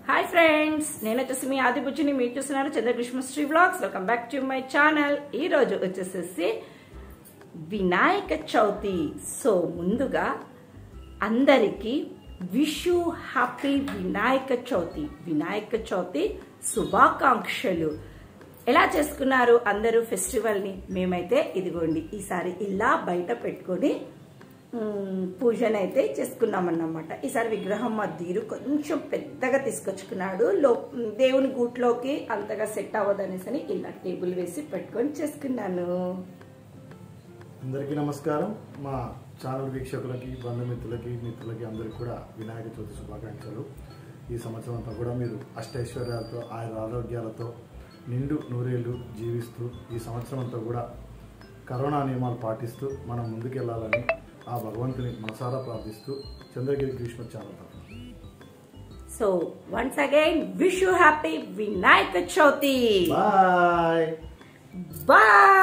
hi friends నేను వచ్చేసి మీ ఆది బుజ్జిని మీరు చూస్తున్నారు Chandrakrishna Sri blogs welcome back to my channel ఈ రోజు వచ్చేసేసి వినాయక చవితి సో ముందుగా అందరికీ wish you happy Vinayaka Chavithi Vinayaka Chavithi శుభాకాంక్షలు ఎలా చేసుకున్నారు అందరూ ఫెస్టివల్ని మేమైతే ఇదిగోండి ఈసారి ఇలా బయట పెట్టుకొని మ్, పూజనైతే చేసుకున్నామన్నమాట ఈసారి విగ్రహం మా తీరు కొంచెం పెద్దగా తీసుకొచ్చుకున్నాడు లో దేవుని గూట్లోకి అంతగా సెట్ అవ్వదనేసి అని ఇలా టేబుల్ వేసి పెట్టుకొని చేసుకున్నాను అందరికీ నమస్కారం మా ఛానల్ వీక్షకులకి బంధుమిత్రులకి మిత్రులకి అందరికీ కూడా వినాయక చవితి శుభాకాంక్షలు ఈ సంవత్సరం అంతా కూడా మీరు అష్టైశ్వర్యాలతో ఆయన ఆరోగ్యాలతో నిండు నూరేళ్లు జీవిస్తూ ఈ సంవత్సరం అంతా కూడా కరోనా నియమాలు పాటిస్తూ మనం ముందుకెళ్లాలని ఆ భగవంతుని మనసారా ప్రార్థిస్తూ చంద్రగిరి గ్రీష్మ ఛానల్ తరఫున so once again wish you happy Vinayaka Chavithi bye bye